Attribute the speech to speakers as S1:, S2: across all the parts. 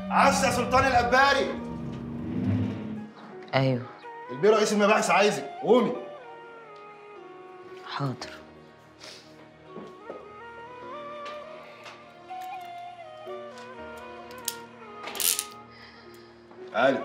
S1: عزة سلطان الأباري
S2: ايوه
S1: البيه رئيس المباحث عايزك قومي
S2: حاضر
S1: تعالي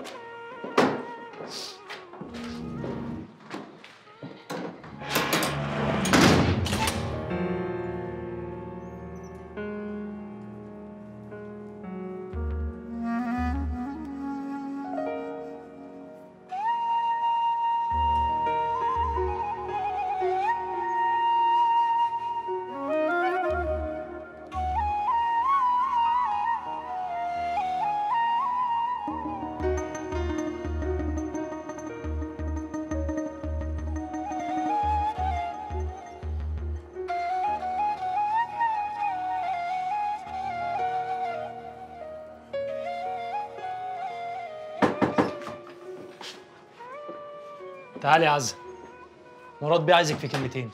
S3: تعالي يا عزة مراد بيه عايزك في كلمتين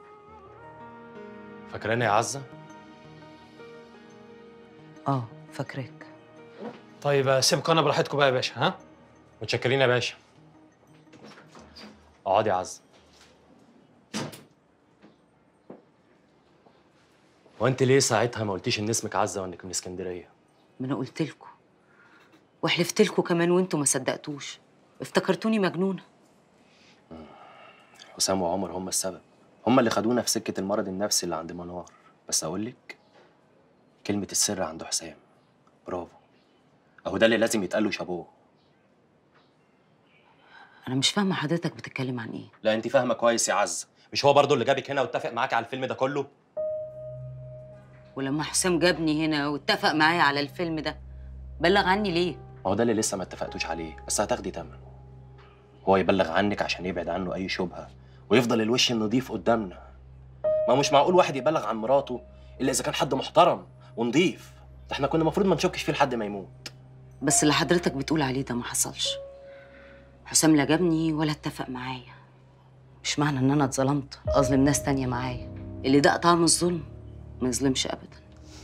S4: فاكراني يا عزة؟
S2: اه فاكراك
S3: طيب سيبكم انا براحتكم بقى يا باشا ها
S4: متشكرين يا باشا اقعدي يا عزة وانت ليه ساعتها ما قلتيش ان اسمك عزة وانك من اسكندرية؟
S2: ما انا قلت لكم وحلفت لكم كمان وانتوا ما صدقتوش افتكرتوني مجنونه
S4: حسام وعمر هم السبب هم اللي خدونا في سكة المرض النفسي اللي عند منار بس اقول لك كلمة السر عند حسام برافو اهو ده اللي لازم يتقال له شابوه
S2: انا مش فاهمه حضرتك بتتكلم عن ايه
S4: لا انت فاهمه كويس يا عزة مش هو برضو اللي جابك هنا واتفق معاك على الفيلم ده كله
S2: ولما حسام جابني هنا واتفق معايا على الفيلم ده بلغ عني ليه
S4: ما هو ده اللي لسه ما اتفقتوش عليه بس هتاخدي تمنه هو يبلغ عنك عشان يبعد عنه اي شبهه ويفضل الوش النضيف قدامنا ما مش معقول واحد يبلغ عن مراته الا اذا كان حد محترم ونضيف ده احنا كنا المفروض ما نشكش فيه لحد ما يموت
S2: بس اللي حضرتك بتقول عليه ده ما حصلش حسام لا جابني ولا اتفق معايا مش معنى ان انا اتظلمت اظلم ناس تانية معايا اللي ده طعم الظلم ما يظلمش ابدا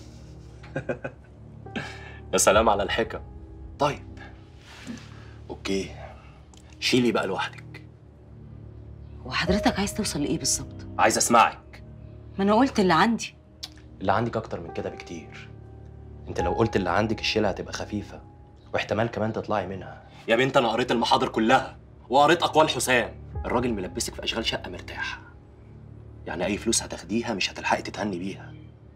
S4: يا سلام على الحكم طيب اوكي شيلي بقى لوحدك
S2: وحضرتك عايز توصل لايه بالظبط
S4: عايز اسمعك
S2: ما انا قلت اللي عندي
S4: اللي عندك اكتر من كده بكتير انت لو قلت اللي عندك الشيله هتبقى خفيفه واحتمال كمان تطلعي منها يا بنت انا قريت المحاضر كلها وقريت اقوال حسام الراجل ملبسك في اشغال شقه مرتاح يعني اي فلوس هتاخديها مش هتلحقي تتهني بيها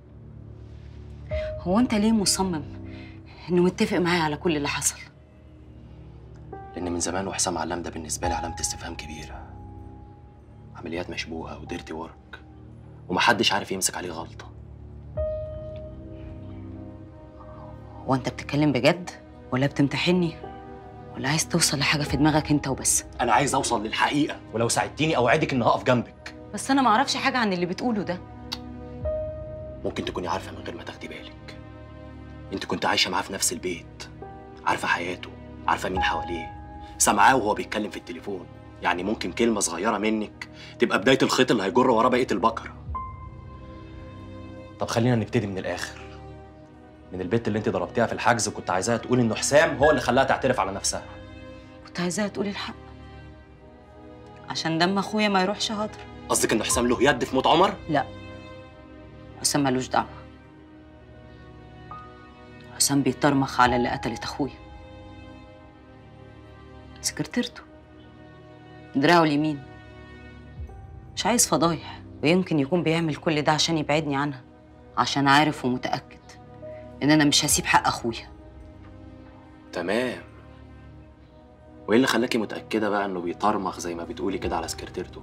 S2: هو انت ليه مصمم انه متفق معايا على كل اللي حصل
S4: لان من زمان وحسام علام ده بالنسبه لي علامه استفهام كبيره عمليات مشبوهه وديرتي ورك ومحدش عارف يمسك عليه غلطه
S2: هو انت بتتكلم بجد ولا بتمتحني ولا عايز توصل لحاجه في دماغك انت وبس
S4: انا عايز اوصل للحقيقه ولو ساعدتيني اوعدك ان هقف جنبك
S2: بس انا ما اعرفش حاجه عن اللي بتقوله ده
S4: ممكن تكوني عارفه من غير ما تاخدي بالك انت كنت عايشه معاه في نفس البيت عارفه حياته عارفه مين حواليه سامعاه وهو بيتكلم في التليفون يعني ممكن كلمه صغيره منك تبقى بدايه الخيط اللي هيجر وراه بقيه البقره طب خلينا نبتدي من الاخر من البت اللي انت ضربتيها في الحجز وكنت عايزاها تقول انه حسام هو اللي خلاها تعترف على نفسها
S2: كنت عايزاها تقول الحق عشان دم اخويا ما يروحش هدر
S4: قصدك ان حسام له يد في موت عمر
S2: لا حسام ملوش دعوه حسام بيترمخ على اللي قتلت اخويا سكرتيرته دراعه اليمين مش عايز فضايح ويمكن يكون بيعمل كل ده عشان يبعدني عنها عشان عارف ومتأكد إن أنا مش هسيب حق أخويا
S4: تمام وايه اللي خلاكي متاكده بقى انه بيطرمخ زي ما بتقولي كده على سكرتيرته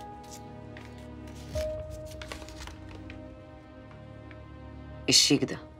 S2: الشيك ده